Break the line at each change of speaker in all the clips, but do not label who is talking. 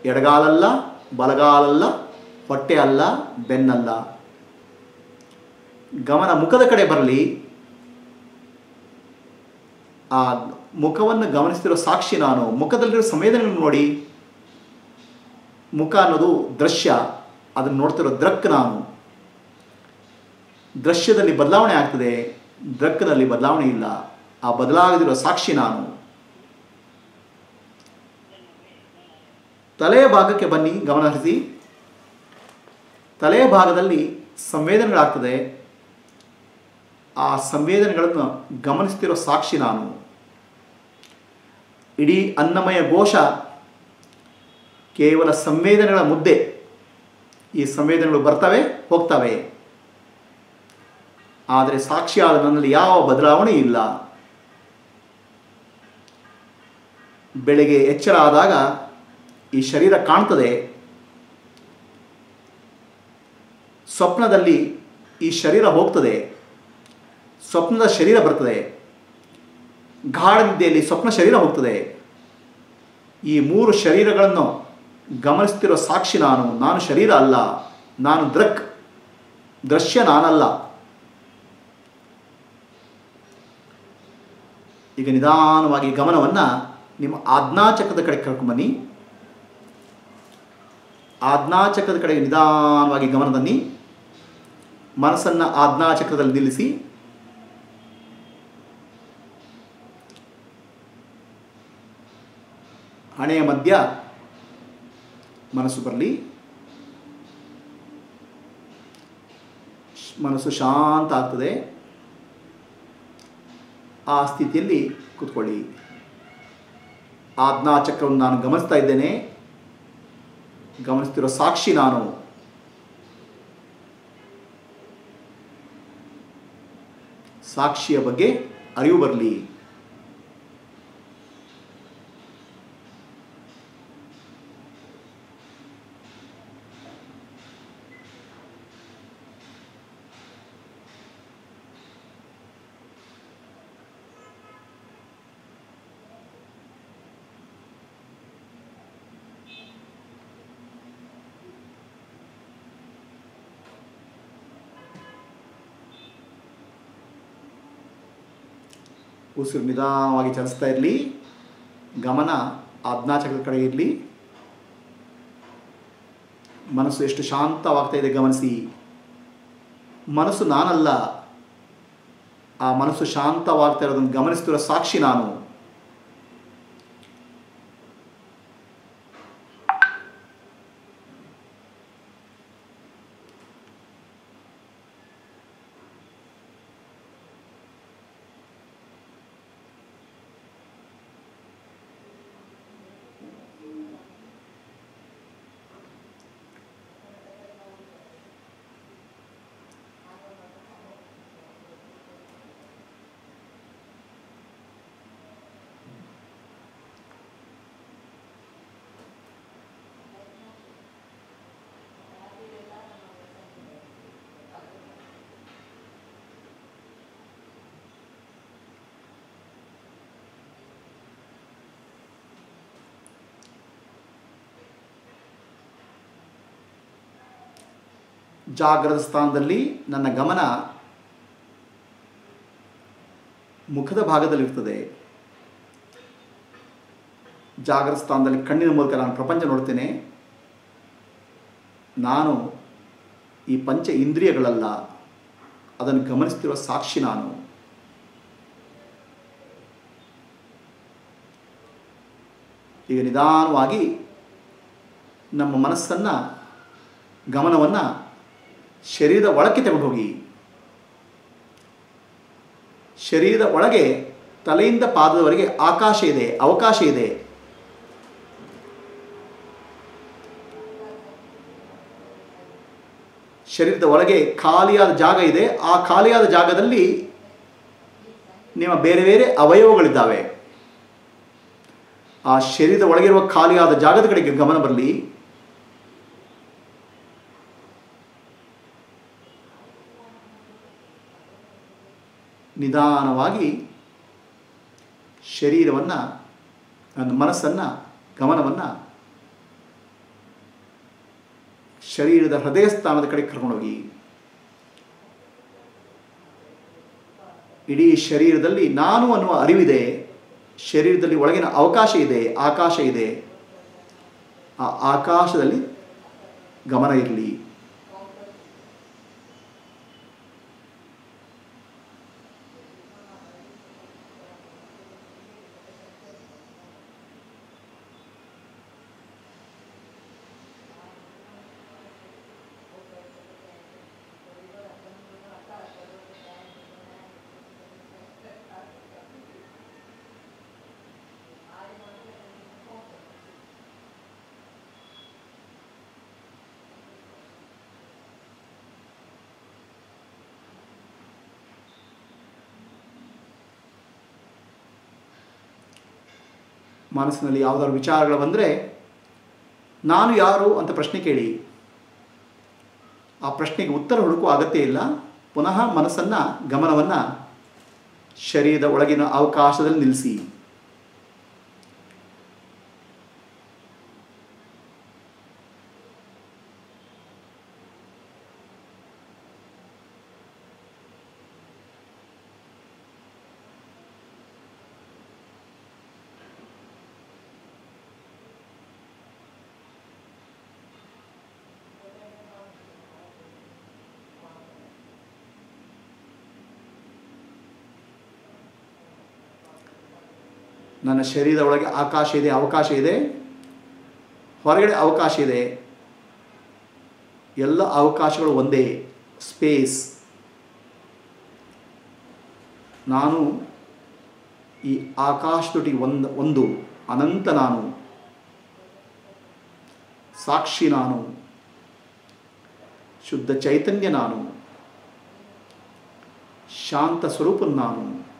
ಎಡಗಾಲಲ್ಲ ಬಲಗಾಲಲ್ಲ ಹೊಟ್ಟೆ ಅಲ್ಲ ಬೆನ್ನಲ್ಲ ಗಮನ ಮುಖದ ಕಡೆ ಬರಲಿ ಆ ಮುಖವನ್ನು ಗಮನಿಸ್ತಿರೋ ಸಾಕ್ಷಿ ನಾನು ಮುಖದಲ್ಲಿರೋ ಸಂವೇದನೆಗಳನ್ನು ನೋಡಿ ಮುಖ ಅನ್ನೋದು ದೃಶ್ಯ ಅದನ್ನು ನೋಡ್ತಿರೋ ದೃಕ್ ನಾನು ದೃಶ್ಯದಲ್ಲಿ ಬದಲಾವಣೆ ಆಗ್ತದೆ ದೃಕ್ನಲ್ಲಿ ಬದಲಾವಣೆ ಇಲ್ಲ ಆ ಬದಲಾಗದಿರೋ ಸಾಕ್ಷಿ ನಾನು ತಲೆಯ ಭಾಗಕ್ಕೆ ಬನ್ನಿ ಗಮನ ಹರಿಸಿ ತಲೆಯ ಭಾಗದಲ್ಲಿ ಸಂವೇದನೆಗಳಾಗ್ತದೆ ಆ ಸಂವೇದನೆಗಳನ್ನು ಗಮನಿಸ್ತಿರೋ ಸಾಕ್ಷಿ ನಾನು ಇಡೀ ಅನ್ನಮಯ ಘೋಷ ಕೇವಲ ಸಂವೇದನೆಗಳ ಮುದ್ದೆ ಈ ಸಂವೇದನೆಗಳು ಬರ್ತವೆ ಹೋಗ್ತವೆ ಆದರೆ ಸಾಕ್ಷಿಯಾದ ನನ್ನಲ್ಲಿ ಯಾವ ಬದಲಾವಣೆ ಇಲ್ಲ ಬೆಳಗ್ಗೆ ಎಚ್ಚರ ಆದಾಗ ಈ ಶರೀರ ಕಾಣ್ತದೆ ಸ್ವಪ್ನದಲ್ಲಿ ಈ ಶರೀರ ಹೋಗ್ತದೆ ಸ್ವಪ್ನದ ಶರೀರ ಬರ್ತದೆ ಗಾಢ ನಿದ್ದೆಯಲ್ಲಿ ಸ್ವಪ್ನ ಶರೀರ ಹೋಗ್ತದೆ ಈ ಮೂರು ಶರೀರಗಳನ್ನು ಗಮನಿಸ್ತಿರೋ ಸಾಕ್ಷಿ ನಾನು ನಾನು ಶರೀರ ಅಲ್ಲ ನಾನು ದೃಕ್ ದೃಶ್ಯ ನಾನಲ್ಲ ಈಗ ನಿಧಾನವಾಗಿ ಗಮನವನ್ನು ನಿಮ್ಮ ಆಜ್ಞಾಚಕ್ರದ ಕಡೆ ಕರ್ಕೊಂಬನ್ನಿ ಆಜ್ಞಾಚಕ್ರದ ಕಡೆಗೆ ನಿಧಾನವಾಗಿ ಗಮನ ಬನ್ನಿ ಮನಸ್ಸನ್ನು ಆಜ್ಞಾಚಕ್ರದಲ್ಲಿ ನಿಲ್ಲಿಸಿ ಹಣೆಯ ಮಧ್ಯ ಮನಸ್ಸು ಬರಲಿ ಮನಸ್ಸು ಶಾಂತ ಆಗ್ತದೆ ಆ ಸ್ಥಿತಿಯಲ್ಲಿ ಕೂತ್ಕೊಳ್ಳಿ ಆಜ್ಞಾಚಕ್ರವನ್ನು ನಾನು ಗಮನಿಸ್ತಾ ಇದ್ದೇನೆ ಗಮನಿಸ್ತಿರೋ ಸಾಕ್ಷಿ ನಾನು ಸಾಕ್ಷಿಯ ಬಗ್ಗೆ ಅರಿವು ಬರಲಿ ಉಸಿರು ನಿಧಾನವಾಗಿ ಚಲಿಸ್ತಾ ಇರಲಿ ಗಮನ ಆಜ್ಞಾಚಕ್ರದ ಕಡೆ ಇರಲಿ ಮನಸ್ಸು ಎಷ್ಟು ಶಾಂತವಾಗ್ತಾ ಇದೆ ಗಮನಿಸಿ ಮನಸ್ಸು ನಾನಲ್ಲ ಆ ಮನಸ್ಸು ಶಾಂತವಾಗ್ತಾ ಇರೋದನ್ನು ಗಮನಿಸ್ತಿರೋ ಸಾಕ್ಷಿ ನಾನು ಜಾಗ್ರದ ಸ್ಥಾನದಲ್ಲಿ ನನ್ನ ಗಮನ ಮುಖದ ಭಾಗದಲ್ಲಿರ್ತದೆ ಜಾಗ್ರದ ಸ್ಥಾನದಲ್ಲಿ ಕಣ್ಣಿನ ಮೂಲಕ ನಾನು ಪ್ರಪಂಚ ನೋಡ್ತೇನೆ ನಾನು ಈ ಪಂಚ ಇಂದ್ರಿಯಗಳಲ್ಲ ಅದನ್ನು ಗಮನಿಸ್ತಿರೋ ಸಾಕ್ಷಿ ನಾನು ಈಗ ನಿಧಾನವಾಗಿ ನಮ್ಮ ಮನಸ್ಸನ್ನು ಗಮನವನ್ನು ಶರೀರದ ಒಳಕ್ಕೆ ತಗೊಂಡು ಹೋಗಿ ಶರೀರದ ಒಳಗೆ ತಲೆಯಿಂದ ಪಾದದವರೆಗೆ ಆಕಾಶ ಇದೆ ಅವಕಾಶ ಇದೆ ಶರೀರದ ಒಳಗೆ ಖಾಲಿಯಾದ ಜಾಗ ಇದೆ ಆ ಖಾಲಿಯಾದ ಜಾಗದಲ್ಲಿ ನಿಮ್ಮ ಬೇರೆ ಬೇರೆ ಅವಯವಗಳಿದ್ದಾವೆ ಆ ಶರೀರದ ಒಳಗಿರುವ ಖಾಲಿಯಾದ ಜಾಗದ ಕಡೆಗೆ ಗಮನ ಬರಲಿ ನಿಧಾನವಾಗಿ ಶರೀರವನ್ನು ನನ್ನ ಮನಸ್ಸನ್ನು ಗಮನವನ್ನು ಶರೀರದ ಹೃದಯ ಸ್ಥಾನದ ಕಡೆ ಕರ್ಕೊಂಡೋಗಿ ಇಡೀ ಶರೀರದಲ್ಲಿ ನಾನು ಅನ್ನುವ ಅರಿವಿದೆ ಶರೀರದಲ್ಲಿ ಒಳಗಿನ ಅವಕಾಶ ಇದೆ ಆಕಾಶ ಇದೆ ಆ ಆಕಾಶದಲ್ಲಿ ಗಮನ ಇರಲಿ ಮನಸ್ಸಿನಲ್ಲಿ ಯಾವುದಾದ್ರು ವಿಚಾರಗಳು ಬಂದರೆ ನಾನು ಯಾರು ಅಂತ ಪ್ರಶ್ನೆ ಕೇಳಿ ಆ ಪ್ರಶ್ನೆಗೆ ಉತ್ತರ ಹುಡುಕುವ ಅಗತ್ಯ ಇಲ್ಲ ಪುನಃ ಮನಸ್ಸನ್ನು ಗಮನವನ್ನು ಶರೀರದ ಒಳಗಿನ ಅವಕಾಶದಲ್ಲಿ ನಿಲ್ಲಿಸಿ ನನ್ನ ಶರೀರದ ಒಳಗೆ ಆಕಾಶ ಇದೆ ಅವಕಾಶ ಇದೆ ಹೊರಗಡೆ ಅವಕಾಶ ಇದೆ ಎಲ್ಲ ಅವಕಾಶಗಳು ಒಂದೇ ಸ್ಪೇಸ್ ನಾನು ಈ ಆಕಾಶದೊಟ್ಟಿಗೆ ಒಂದು ಒಂದು ಅನಂತ ನಾನು ಸಾಕ್ಷಿ ನಾನು ಶುದ್ಧ ಚೈತನ್ಯ ನಾನು ಶಾಂತ ಸ್ವರೂಪ ನಾನು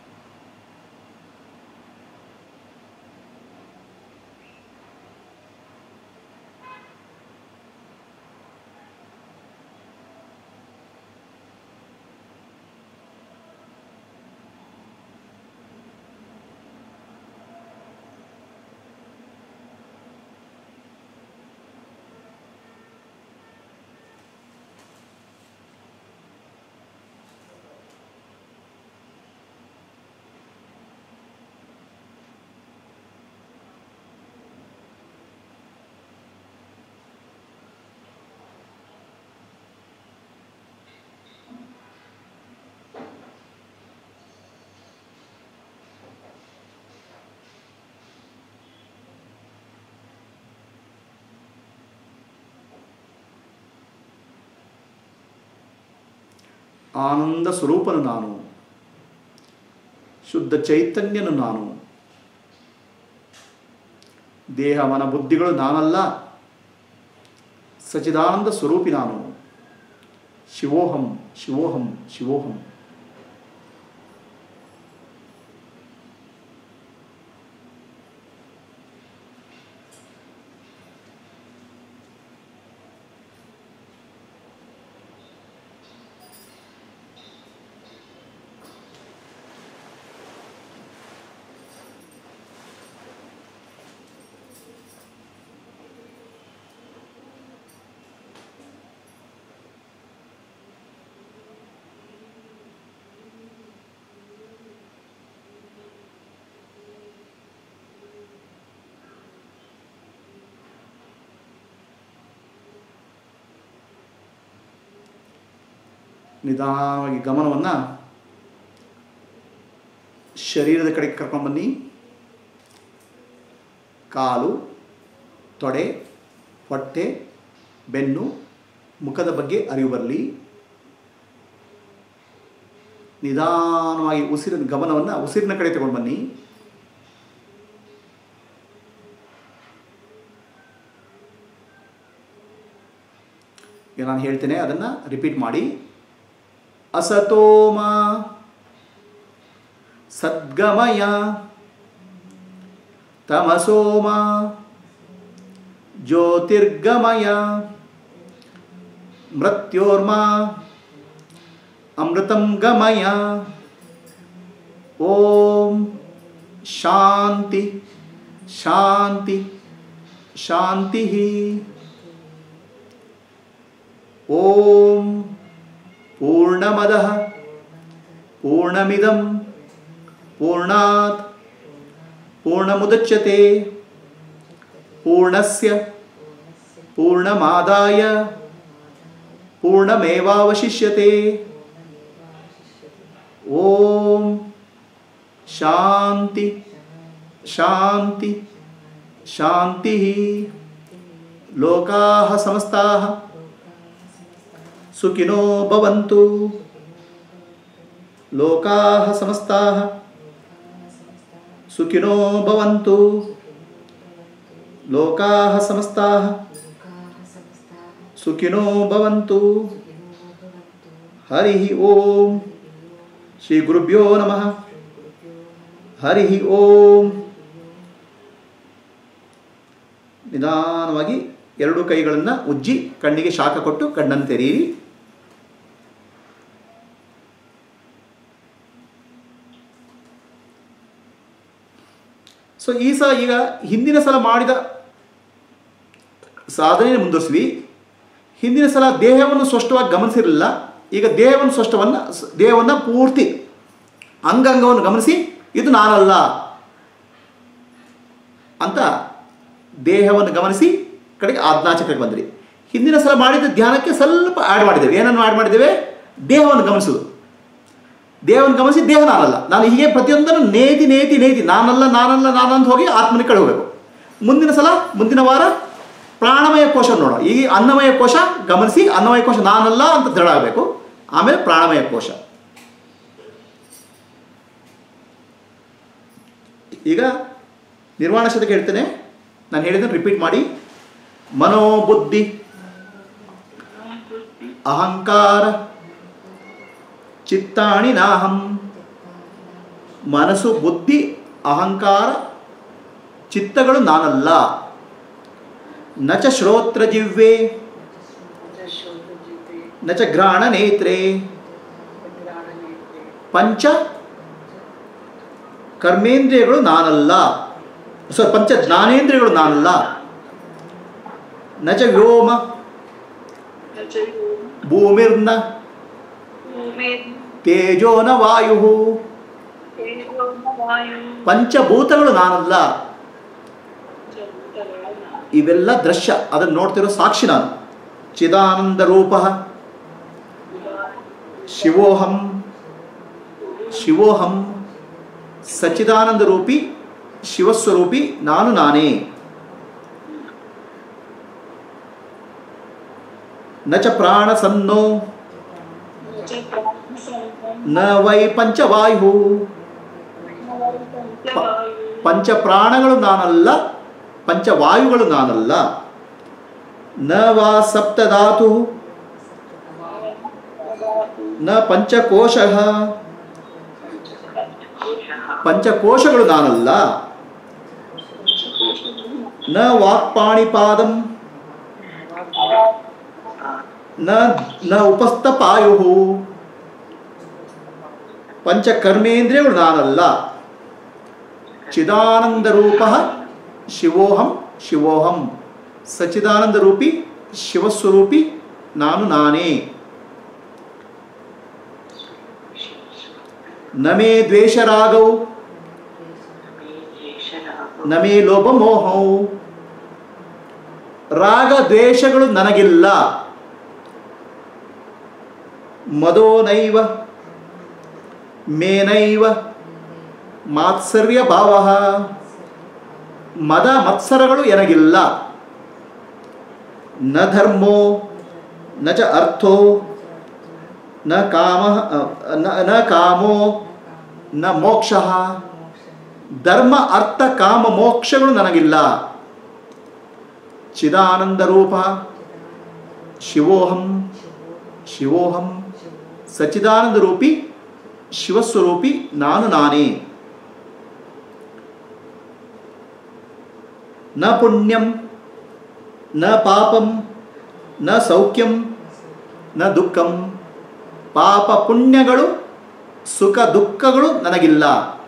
ಆನಂದ ಸ್ವರೂಪನು ನಾನು ಶುದ್ಧ ಚೈತನ್ಯನು ನಾನು ದೇಹ ಮನ ಬುದ್ಧಿಗಳು ನಾನಲ್ಲ ಸಚಿದಾನಂದ ಸ್ವರೂಪಿ ನಾನು ಶಿವೋಹಂ ಶಿವೋಹಂ ಶಿವೋಹಂ ನಿಧಾನವಾಗಿ ಗಮನವನ್ನು ಶರೀರದ ಕಡೆಗೆ ಕರ್ಕೊಂಡ್ಬನ್ನಿ ಕಾಲು ತೊಡೆ ಹೊಟ್ಟೆ ಬೆನ್ನು ಮುಖದ ಬಗ್ಗೆ ಅರಿವು ಬರಲಿ ನಿಧಾನವಾಗಿ ಉಸಿರಿನ ಗಮನವನ್ನು ಉಸಿರಿನ ಕಡೆ ತಗೊಂಡು ಬನ್ನಿ ಈಗ ನಾನು ಹೇಳ್ತೇನೆ ಅದನ್ನು ರಿಪೀಟ್ ಮಾಡಿ ಅಸತೋಮ ಸದ್ಗಮಯ ತಮಸೋಮ ಜ್ಯೋತಿರ್ಗಮಯ ಮೃತ್ಯೋರ್ಮ ಅಮೃತಂ ಗಮಯ ಓಂ ಶಾಂತಿ ಶಾಂತಿ ಶಾಂತಿ ಓಂ ಪೂರ್ಣಮದಃ ಪೂರ್ಣಮಿದಂ ಪೂರ್ಣಾತ್ ಪೂರ್ಣಮುದಚ್ಯತೆ ಪೂರ್ಣಸ್ಯ ಪೂರ್ಣಮಾದಾಯ ಪೂರ್ಣಮೇವಾವಶಿಷ್ಯತೆ ಓಂ ಶಾಂತಿ ಶಾಂತಿ ಶಾಂತಿ ಲೋಕಾಃ ಸಮಸ್ತಾಃ ಸುಖಿನೋ ಭವಂತು ಲೋಕಾಃ ಸಮಸ್ತಾಃ ಸುಖಿನೋ ಭವಂತು ಲೋಕಾಃ ಸಮಸ್ತಾಃ ಸುಖಿನೋ ಭವಂತು ಹರಿ ಓಂ ಶ್ರೀ ಗುರುಭ್ಯೋ ನಮಃ ಹರಿ ಓಂ ನಿಧಾನವಾಗಿ ಎರಡು ಕೈಗಳನ್ನು ಉಜ್ಜಿ ಕಣ್ಣಿಗೆ ಶಾಖ ಕೊಟ್ಟು ಕಣ್ಣನ್ನು ತೆರೆಯಿರಿ ಸೊ ಈ ಸಲ ಈಗ ಹಿಂದಿನ ಸಲ ಮಾಡಿದ ಸಾಧನೆ ಮುಂದುವರಿಸ್ವಿ ಹಿಂದಿನ ಸಲ ದೇಹವನ್ನು ಸ್ಪಷ್ಟವಾಗಿ ಗಮನಿಸಿರಲಿಲ್ಲ ಈಗ ದೇಹವನ್ನು ಸ್ಪಷ್ಟವನ್ನು ದೇಹವನ್ನು ಪೂರ್ತಿ ಅಂಗಾಂಗವನ್ನು ಗಮನಿಸಿ ಇದು ನಾನಲ್ಲ ಅಂತ ದೇಹವನ್ನು ಗಮನಿಸಿ ಕಡೆಗೆ ಆಜ್ಞಾಚಕ್ರಕ್ಕೆ ಬಂದ್ರಿ ಹಿಂದಿನ ಸಲ ಮಾಡಿದ ಧ್ಯಾನಕ್ಕೆ ಸ್ವಲ್ಪ ಆ್ಯಡ್ ಮಾಡಿದ್ದೇವೆ ಏನನ್ನು ಆ್ಯಡ್ ಮಾಡಿದ್ದೇವೆ ದೇಹವನ್ನು ಗಮನಿಸೋದು ದೇಹವನ್ನು ಗಮನಿಸಿ ದೇಹ ನಾನಲ್ಲ ನಾನು ಹೀಗೆ ಪ್ರತಿಯೊಂದನ್ನು ನೇತಿ ನೇತಿ ನೇತಿ ನಾನಲ್ಲ ನಾನಲ್ಲ ನಾನು ಅಂತ ಹೋಗಿ ಆತ್ಮನ ಕಡೆ ಹೋಗಬೇಕು ಮುಂದಿನ ಸಲ ಮುಂದಿನ ವಾರ ಪ್ರಾಣಮಯ ಕೋಶ ನೋಡೋಣ ಈಗ ಅನ್ನಮಯ ಕೋಶ ಗಮನಿಸಿ ಅನ್ನಮಯ ಕೋಶ ನಾನಲ್ಲ ಅಂತ ದೃಢ ಆಗಬೇಕು ಆಮೇಲೆ ಪ್ರಾಣಮಯ ಕೋಶ ಈಗ ನಿರ್ವಾಣ ಶತಕ ಹೇಳ್ತೇನೆ ನಾನು ಹೇಳಿದ್ದನ್ನು ರಿಪೀಟ್ ಮಾಡಿ ಮನೋಬುದ್ಧಿ ಅಹಂಕಾರ ಚಿತ್ತಾಣಿ ನಾಹಂ ಮನಸ್ಸು ಬುದ್ಧಿ ಅಹಂಕಾರ ಚಿತ್ತಗಳು ನಾನಲ್ಲ ನ ಚ ಶ್ರೋತ್ರ ಜಿವ್ವೆ ನ ಚ ಘ್ರಾಣ ನೇತ್ರೆ ಪಂಚ ಕರ್ಮೇಂದ್ರಿಯಗಳು ನಾನಲ್ಲ ಸೊ ಪಂಚ ಜ್ಞಾನೇಂದ್ರಿಯಗಳು ನಾನಲ್ಲ ನ ಚ ವ್ಯೋಮ ಭೂಮಿರ್ನ ತೇಜೋ ನ ವಾಯು ಪಂಚಭೂತಗಳು ನಾನಲ್ಲ ಇವೆಲ್ಲ ದೃಶ್ಯ ಅದನ್ನು ನೋಡ್ತಿರೋ ಸಾಕ್ಷಿ ನಾನು ಚಿದಾನಂದ ರೂಪ ಶಿವೋಹಂ ಶಿವೋಹಂ ಸಚ್ಚಿದಾನಂದ ರೂಪಿ ಶಿವಸ್ವರೂಪಿ ನಾನು ನಾನೇ ನ ಚ ಪ್ರಾಣ ಸನ್ನೋ ನ ವೈ ಪಂಚವಾಯು ಪಂಚ ಪ್ರಾಣಗಳು ನಾನಲ್ಲ ಪಂಚವಾಯುಗಳು ನಾನಲ್ಲ ನ ವಾ ಸಪ್ತಧಾತು ನ ಪಂಚಕೋಶ ಪಂಚಕೋಶಗಳು ನಾನಲ್ಲ ನ ವಾಕ್ಪಾಣಿಪಾದಂ ನ ನ ಉಪಸ್ಥಪಾಯು ಪಂಚಕರ್ಮೇಂದ್ರಿಯಗಳು ನಾನಲ್ಲ ಚಿದಾನಂದ ರೂಪ ಶಿವೋಹಂ ಶಿವೋಹಂ ಸಚ್ಚಿದಾನಂದ ರೂಪಿ ಶಿವಸ್ವರೂಪಿ ನಾನು ನಾನೇ ನ ಮೇ ದ್ವೇಷರಾಗೌ ನ ಮೇ ಲೋಭಮೋಹೌ ರಾಗ ದ್ವೇಷಗಳು ನನಗಿಲ್ಲ ಮದೋ ನೈವ ಮೇನೈವ ಮಾತ್ಸರ್ಯ ಭಾವ ಮದ ಮತ್ಸರಗಳು ಎನಗಿಲ್ಲ ನ ಧರ್ಮೋ ನ ಚ ಅರ್ಥೋ ನ ಕಾಮ ನ- ನ ಕಾಮೋ ನ ಮೋಕ್ಷ ಧರ್ಮ ಅರ್ಥ ಕಾಮ ಮೋಕ್ಷಗಳು ನನಗಿಲ್ಲ ಚಿದಾನಂದ ರೂಪ ಶಿವೋಹಂ ಶಿವೋಹಂ ಸಚ್ಚಿದಾನಂದ ರೂಪಿ ಶಿವಸ್ವರೂಪಿ ನಾನು ನಾನೇ ನ ಪುಣ್ಯಂ ನ ಪಾಪಂ ನ ಸೌಖ್ಯಂ ನ ದುಃಖಂ ಪಾಪ ಪುಣ್ಯಗಳು ಸುಖ ದುಃಖಗಳು ನನಗಿಲ್ಲ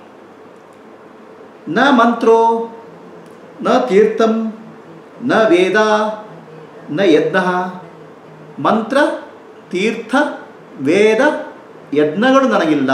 ನ ಮಂತ್ರೋ ನ ತೀರ್ಥಂ ನ ವೇದ ನ ಯಜ್ಞ ಮಂತ್ರ ತೀರ್ಥ ವೇದ ಯಜ್ಞಗಳು ನನಗಿಲ್ಲ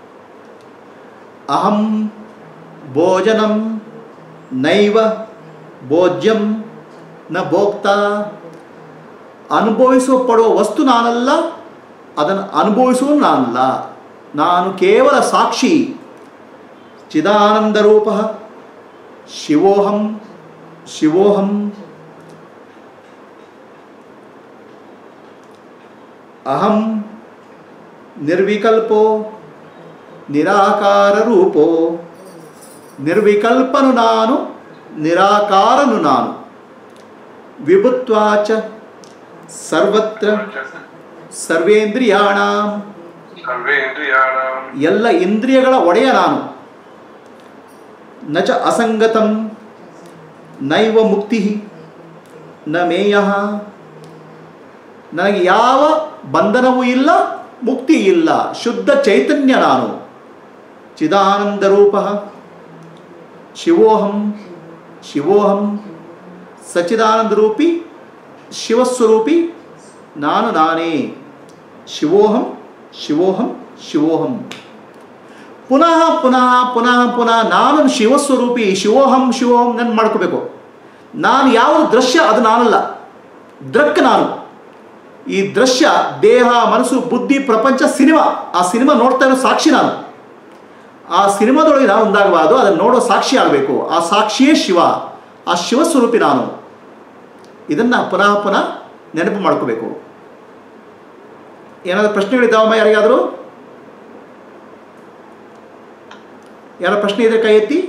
ಅಹಂ ಭೋಜನಂ ನೈವ ಭೋಜ್ಯಂ ನ ಭೋಕ್ತಾ ಅನುಭವಿಸುವ ಪಡುವ ವಸ್ತು ನಾನಲ್ಲ ಅದನ್ನು ಅನುಭವಿಸುವ ನಾನಲ್ಲ ನಾನು ಕೇವಲ ಸಾಕ್ಷಿ ಚಿದಾನಂದ ರೂಪ ಶಿವೋಹಂ ಶಿವೋಹಂ ಅಹಂ ನಿರ್ವಿಕಲ್ಪೋ ನಿರಾಕಾರ ರೂಪೋ ನಿರ್ವಿಕಲ್ಪನು ನಾನು ನಿರಾಕಾರನು ನಾನು ವಿಭುತ್ವಾಚ ಸರ್ವತ್ರ ಸರ್ವೇಂದ್ರಿಯಾಣಾಂ
ಸರ್ವೇಂದ್ರಿಯಾಣಾಂ
ಎಲ್ಲ ಇಂದ್ರಿಯಗಳ ಒಡೆಯ ನಾನು ನ ಚ ಅಸಂಗತಂ ನೈವ ಮುಕ್ತಿ ನ ಮೇಯ ನನಗೆ ಯಾವ ಬಂಧನವೂ ಇಲ್ಲ ಮುಕ್ತಿ ಇಲ್ಲ ಶುದ್ಧ ಚೈತನ್ಯ ನಾನು ಚಿದಾನಂದ ರೂಪ ಶಿವೋಹಂ ಶಿವೋಹಂ ಸಚಿದಾನಂದ ರೂಪಿ ಶಿವಸ್ವರೂಪಿ ನಾನು ನಾನೇ ಶಿವೋಹಂ ಶಿವೋಹಂ ಶಿವೋಹಂ ಪುನಃ ಪುನಃ ಪುನಃ ಪುನಃ ನಾನು ಶಿವಸ್ವರೂಪಿ ಶಿವೋಹಂ ಶಿವೋಹಂ ನನ್ನ ಮಾಡ್ಕೋಬೇಕು ನಾನು ಯಾವ ದೃಶ್ಯ ಅದು ನಾನಲ್ಲ ದೃಕ್ ನಾನು ಈ ದೃಶ್ಯ ದೇಹ ಮನಸ್ಸು ಬುದ್ಧಿ ಪ್ರಪಂಚ ಸಿನಿಮಾ ಆ ಸಿನಿಮಾ ನೋಡ್ತಾ ಇರೋ ಸಾಕ್ಷಿ ನಾನು ಆ ಸಿನಿಮಾದೊಳಗೆ ನಾನು ಒಂದಾಗಬಾರ್ದು ಅದನ್ನು ನೋಡೋ ಸಾಕ್ಷಿ ಆಗಬೇಕು ಆ ಸಾಕ್ಷಿಯೇ ಶಿವ ಆ ಶಿವಸ್ವರೂಪಿ ನಾನು ಇದನ್ನು ಪುನಃ ಪುನಃ ನೆನಪು ಮಾಡ್ಕೋಬೇಕು ಏನಾದರೂ ಪ್ರಶ್ನೆಗಳಿದ್ದಾವಮ್ಮ ಯಾರಿಗಾದರೂ ಯಾರ ಪ್ರಶ್ನೆ ಇದ್ರೆ ಕೈ ಎತ್ತಿ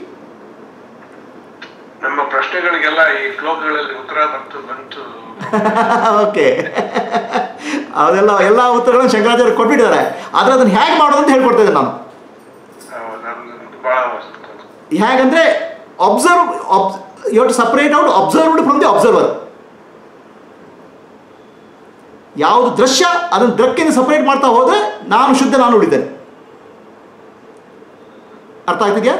ನಮ್ಮ ಪ್ರಶ್ನೆಗಳಿಗೆಲ್ಲ ಈ ಶ್ಲೋಕಗಳಲ್ಲಿ ಉತ್ತರ ಬಂತು ಬಂತು
ಓಕೆ ಅದೆಲ್ಲ ಎಲ್ಲ ಉತ್ತರಗಳನ್ನು ಶಂಕರಾಚಾರ್ಯ ಕೊಟ್ಬಿಟ್ಟಿದ್ದಾರೆ ಆದರೆ ಅದನ್ನು ಹೇಗೆ ಮಾಡೋದು ಅಂತ ಹೇಳ್ಕೊಡ್ತಾ ಇದ್ದೆ ನಾನು
ನಮ್ದು ಬಹಳ
ಹೇಗಂದ್ರೆ observe of you to separate out observed from the observer ಯಾವುದು ದೃಶ್ಯ ಅದನ್ನು ದೃಕ್ಕಿಂದ ಸಪ್ರೇಟ್ ಮಾಡ್ತಾ ಹೋದರೆ ನಾನು ಶುದ್ಧ ನಾನು ಉಳಿದ್ದೇನೆ ಅರ್ಥ ಆಗ್ತಿದ್ಯಾ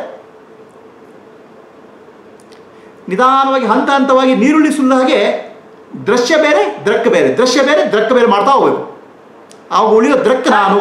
ನಿಧಾನವಾಗಿ ಹಂತ ಹಂತವಾಗಿ ನೀರುಳ್ಳಿ ಸುಲ್ಲ ಹಾಗೆ ದೃಶ್ಯ ಬೇರೆ ದೃಕ್ ಬೇರೆ ದೃಶ್ಯ ಬೇರೆ ದೃಕ್ ಬೇರೆ ಮಾಡ್ತಾ ಹೋಗ್ಬೇಕು ಆವಾಗ ಉಳಿಯೋ ದೃಕ್ ನಾನು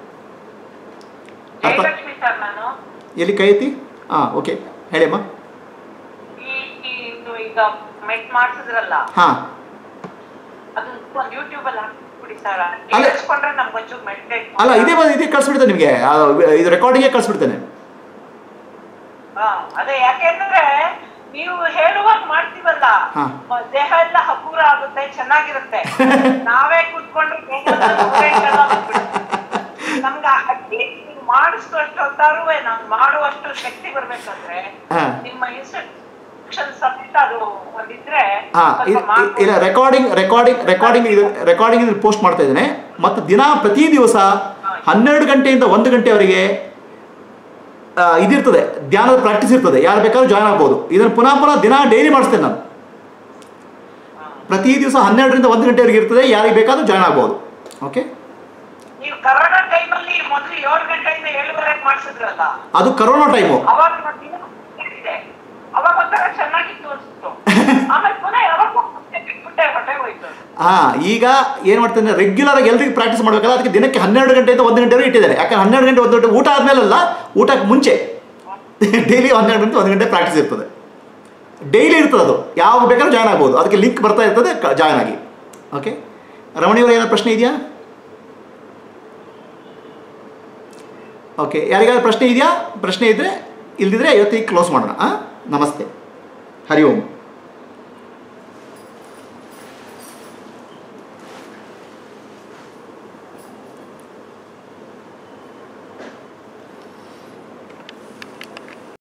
ಅರ್ಥ
ಜಯಲಕ್ಷ್ಮಿ ಸರ್ ನಾನು
ಎಲ್ಲಿ ಕೈ ಎತ್ತಿ ಹಾಂ ಓಕೆ ಹೇಳಿಯಮ್ಮ
ಈ ಈ ಇದು ಈಗ ಮೆಟ್ ಮಾಡ್ಸಿದ್ರಲ್ಲ
ಹಾಂ
ಅದನ್ನ ಯೂಟ್ಯೂಬ್ ಅಲ್ಲಿ ಹಾಕ್ಬಿಡಿ ಸರ್
ಅಲ್ಲ.
ಕೇಳಿಸ್ಕೊಂಡ್ರೆ ನಮ್ಗೊಂಚೂರು ಮೆಡಿಟೇಟ್
ಅಲ್ಲ ಇದೇ ಬಂದು ಇದೇ ಕಳಿಸ್ಬಿಡ್ತೇನೆ ನಿಮಗೆ ಇದು ರೆಕಾರ್ಡಿಂಗೇ ಕಳಿಸ್ಬಿಡ್ತೇನೆ
ಹಾ ಅದೇ ಯಾಕೆಂದ್ರೆ ನೀವು ಹೇಳುವಾಗ ಮಾಡ್ತೀವಲ್ಲ
ಹಾ.
ಮ- ದೇಹ ಎಲ್ಲ ಹಗುರ ಆಗುತ್ತೆ ಚೆನ್ನಾಗಿರುತ್ತೆ ನಾವೇ ಕೂತ್ಕೊಂಡ್ರೆ ದೇಹ ಎಲ್ಲ ನೂರೇ ಕೆಳ ಬಂದ್ಬಿಡುತ್ತೆ. ನಮ್ಗೆ ಅಟ್ಲೀಸ್ಟ್ ನೀವು ಮಾಡಿಸುವಷ್ಟು ಹೊತ್ತಾರು ನಾವು ಮಾಡುವಷ್ಟು ಶಕ್ತಿ ಬರ್ಬೇಕಂದ್ರೆ
ಹಾ.
ನಿಮ್ಮ ಇನ್ಸ್ಟ್ರಕ್ಷನ್ ಸಮೇತ ಅದು ಒಂದಿದ್ರೆ
ಹಾಂ
ಸ್ವಲ್ಪ
ಇಲ್ಲ
ಮಾಡ್ಬೋದು.
ರೆಕಾರ್ಡಿಂಗ್ ರೆಕಾರ್ಡಿಂಗ್ ರೆಕಾರ್ಡಿಂಗ್ ಇದು ರೆಕಾರ್ಡಿಂಗ್ ಇದು ಪೋಸ್ಟ್ ಮಾಡ್ತಾ ಇದ್ದೇನೆ ಮತ್ತು ದಿನ ಪ್ರತಿ ದಿವಸ ಹನ್ನೆರಡು ಗಂಟೆಯಿಂದ ಒಂದು ಗಂಟೆವರೆಗೆ ಆ, ಇದಿರ್ತದೆ ಧ್ಯಾನದ ಪ್ರಾಕ್ಟೀಸ್ ಇರ್ತದೆ ಯಾರು ಬೇಕಾದ್ರೂ ಜಾಯ್ನ್ ಆಗ್ಬೋದು ಇದನ್ನು ಪುನಃ ಪುನಃ ದಿನ ಡೈಲಿ ಮಾಡಿಸ್ತೇನೆ ನಾನು ಪ್ರತಿ ದಿವಸ ಹನ್ನೆರಡರಿಂದ ಒಂದು ಗಂಟೆವರೆಗೆ ಇರ್ತದೆ ಯಾರಿಗೆ ಬೇಕಾದ್ರೂ ಜಾಯ್ನ್ ಆಗ್ಬೋದು ಓಕೆ
ನೀವು ಕರೋನಾ ಟೈಮಲ್ಲಿ ಮೊದಲು ಏಳು ಗಂಟೆಯಿಂದ ಏಳುವರೆಗೆ ಮಾಡಿಸಿದ್ರಲ್ಲ
ಅದು ಕರೋನಾ ಟೈಮು
ಅವಾಗ ನಾನು ದಿನ ಇದೆ. ಅವಾಗ ಒಂಥರ ಚೆನ್ನಾಗಿತ್ತು ಅನ್ಸ್ತು ಆಮೇಲೆ ಪುನಃ ಯಾವಾಗ ಬಿಟ್ಬಿಟ್ಟೆ ಹೊಟ್ಟೆ ಹೋಯ್ತು ಅದು.
ಹಾಂ ಈಗ ಏನು ಮಾಡ್ತೇನೆ ರೆಗ್ಯುಲರ್ ಆಗಿ ಎಲ್ರಿಗೂ ಪ್ರಾಕ್ಟೀಸ್ ಮಾಡಬೇಕಲ್ಲ ಅದಕ್ಕೆ ದಿನಕ್ಕೆ ಹನ್ನೆರಡು ಗಂಟೆಯಿಂದ ಒಂದು ಗಂಟೆವರೆಗೆ ಇಟ್ಟಿದ್ದಾರೆ ಯಾಕಂದ್ರೆ ಹನ್ನೆರಡು ಗಂಟೆ ಒಂದು ಗಂಟೆ ಊಟ ಆದಮೇಲಲ್ಲ ಊಟಕ್ಕೆ ಮುಂಚೆ ಡೈಲಿ ಹನ್ನೆರಡು ಗಂಟೆ ಒಂದು ಗಂಟೆ ಪ್ರಾಕ್ಟೀಸ್ ಇರ್ತದೆ ಡೈಲಿ ಇರ್ತದೆ ಅದು ಯಾವಾಗ ಬೇಕಾದ್ರೂ ಜಾಯ್ನ್ ಆಗ್ಬೋದು ಅದಕ್ಕೆ ಲಿಂಕ್ ಬರ್ತಾ ಇರ್ತದೆ ಜಾಯ್ನ್ ಆಗಿ ಓಕೆ ರಮಣಿಯವರ ಏನೋ ಪ್ರಶ್ನೆ ಇದೆಯಾ ಓಕೆ ಯಾರಿಗಾದ್ರೂ ಪ್ರಶ್ನೆ ಇದೆಯಾ ಪ್ರಶ್ನೆ ಇದ್ದರೆ ಇಲ್ದಿದ್ರೆ ಇವತ್ತಿಗೆ ಕ್ಲೋಸ್ ಮಾಡೋಣ ಹಾಂ ನಮಸ್ತೆ ಹರಿ ಓಂ